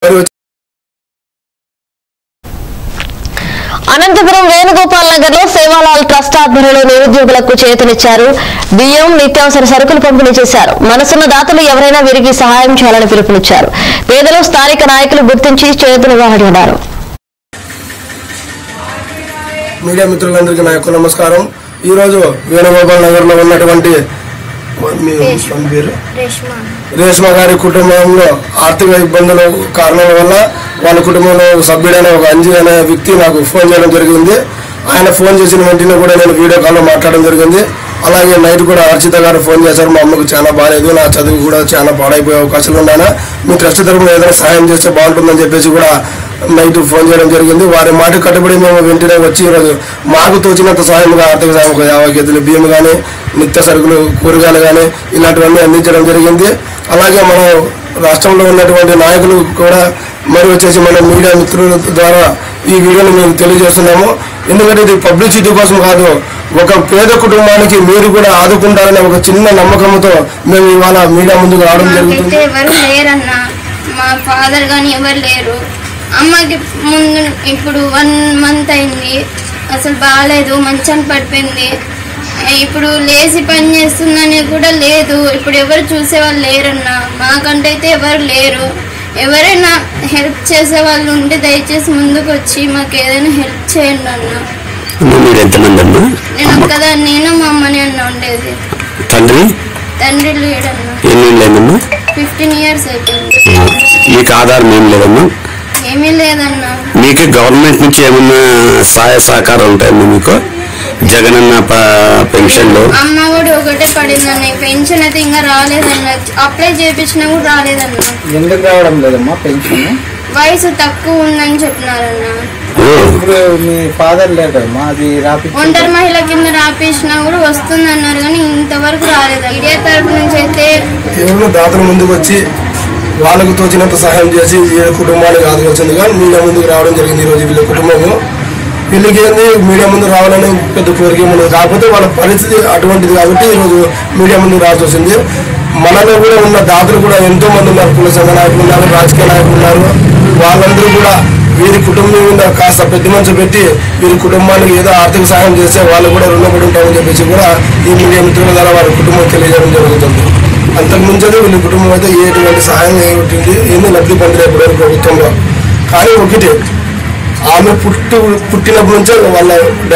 మరి వచ్చి అనంతపురం వేణుగోపాల్ నగర్ లో సేవాలాల్ ట్రస్ట్ ఆధ్వర్యంలో నిరుద్యోగులకు చేతునిచ్చారు బియ్యం నిత్యావసర సరుకులు పంపిణీ చేశారు మనసున్న దాతలు ఎవరైనా వీరికి సహాయం చేయాలని పిలుపునిచ్చారు పేదలు స్థానిక నాయకులు గుర్తించి చేతునివ్వాలన్నారు మీడియా మిత్రులందరికీ నా యొక్క నమస్కారం ఈ రోజు వేణుగోపాల్ నగర్ లో ఉన్నటువంటి మీ మీ పేరు రేష్మ గారి కుటుంబంలో ఆర్థిక ఇబ్బందుల కారణాల వల్ల వాళ్ళ కుటుంబంలో ఒక సభ్యుడైన ఒక అంజి అనే వ్యక్తి నాకు ఫోన్ చేయడం జరిగింది ఆయన ఫోన్ చేసిన వెంటనే కూడా నేను వీడియో కాల్లో మాట్లాడడం జరిగింది అలాగే నైట్ కూడా హర్షిత గారు ఫోన్ చేశారు మా అమ్మకు చాలా బాగాలేదు నా చదువు కూడా చాలా పాడైపోయే అవకాశాలు ఉన్నాయన మీ ట్రస్ట్ తరపున ఏదైనా సహాయం చేస్తే బాగుంటుందని చెప్పేసి కూడా నైట్ ఫోన్ చేయడం జరిగింది వారి మాట కట్టుబడి మేము వెంటనే వచ్చి ఈరోజు మాకు తోచినంత సహాయంగా ఆర్థిక సహాయం ఒక యాభై కేజీలు బియ్యం కానీ నిత్య సరుకులు కూరగాయలు కానీ ఇలాంటివన్నీ అందించడం జరిగింది అలాగే మనం రాష్ట్రంలో ఉన్నటువంటి నాయకులు కూడా మరి వచ్చేసి మన మీడియా మిత్రుల ద్వారా ఈ వీడియోని మేము తెలియజేస్తున్నాము ఎందుకంటే ఇది పబ్లిసిటీ కోసం కాదు ఒక పేద కుటుంబానికి మీరు కూడా ఆదుకుంటారనే ఒక చిన్న నమ్మకంతో మేము ఇవాళ మీడియా ముందుకు రావడం మాకైతే జరుగుతుంది ఎవరు లేరన్న మా ఫాదర్ కానీ ఎవరు లేరు అమ్మకి ముందు ఇప్పుడు వన్ మంత్ అయింది అసలు బాగాలేదు మంచం పడిపోయింది ఇప్పుడు లేచి పని చేస్తుందని కూడా లేదు ఇప్పుడు ఎవరు చూసేవాళ్ళు లేరన్న మాకంటే అయితే ఎవరు లేరు ఎవరైనా హెల్ప్ చేసే వాళ్ళు ఉంటే దయచేసి ముందుకు వచ్చి మాకు ఏదైనా హెల్ప్ చేయండి అన్న అమ్మ మీరు ఎంతమంది అమ్మా నేను ఒక్కదాన్ని నేను మా అమ్మని అన్న ఉండేది తండ్రి తండ్రి లేడన్న ఎన్ని లేదమ్మా ఫిఫ్టీన్ ఇయర్స్ అయిపోయింది మీకు ఆధారం ఏం లేదమ్మా ఏమీ లేదన్నా మీకు గవర్నమెంట్ నుంచి ఏమన్నా సహాయ సహకారం ఉంటాయమ్మా మీకు జగనన్న ప- పెన్షన్లు అమ్మ కూడా ఒకటే పడిందన్న పెన్షన్ అయితే ఇంకా రాలేదన్న అప్లై చేయించినా కూడా రాలేదన్న ఎందుకు రావడం లేదమ్మా పెన్షన్ వయసు తక్కువ ఉందని చెప్పినారన్న ఓ, ఇప్పుడు మీ ఫాదర్ లేదమ్మా అది రాపించి ఒంటరి మహిళ కింద రాపించినా కూడా వస్తుంది అన్నారు కానీ ఇంతవరకు రాలేదు ఇండియా తరపు నుంచి అయితే కేవలం దాతల ముందుకు వచ్చి వాళ్ళకు తోచినంత సహాయం చేసి ఏ కుటుంబానికి ఆదుకొచ్చిందిగా మీడియా ముందుకు రావడం జరిగింది ఈరోజు వీళ్ళ కుటుంబము వీళ్ళకి ఏంది మీడియా ముందు రావాలని పెద్ద కోరిక ఉండదు కాకపోతే వాళ్ళ పరిస్థితి అటువంటిది కాబట్టి ఈరోజు మీడియా ముందుకు రావాల్సి వచ్చింది మనలో కూడా ఉన్న దాతలు కూడా ఎంతో మంది ఉన్నారు కుల సంఘ నాయకులు ఉన్నారు రాజకీయ నాయకులు ఉన్నారు వాళ్ళందరూ కూడా వీరి కుటుంబం మీద కాస్త పెద్ద మనసు పెట్టి వీరి కుటుంబానికి ఏదో ఆర్థిక సహాయం చేస్తే వాళ్ళు కూడా రుణపడి ఉంటామని చెప్పేసి కూడా ఈ మీడియా మిత్రుల ద్వారా వారి కుటుంబం తెలియజేయడం జరుగుతుంది అంతకు ముంచే వీళ్ళ కుటుంబం అయితే ఎటువంటి సహాయం ఏమిటి ఏంది లబ్ధి పొందలేదు ఇప్పటివరకు ప్రభుత్వంలో కానీ ఒకటి ఆమె పుట్టు పుట్టినప్పటి నుంచే వాళ్ళ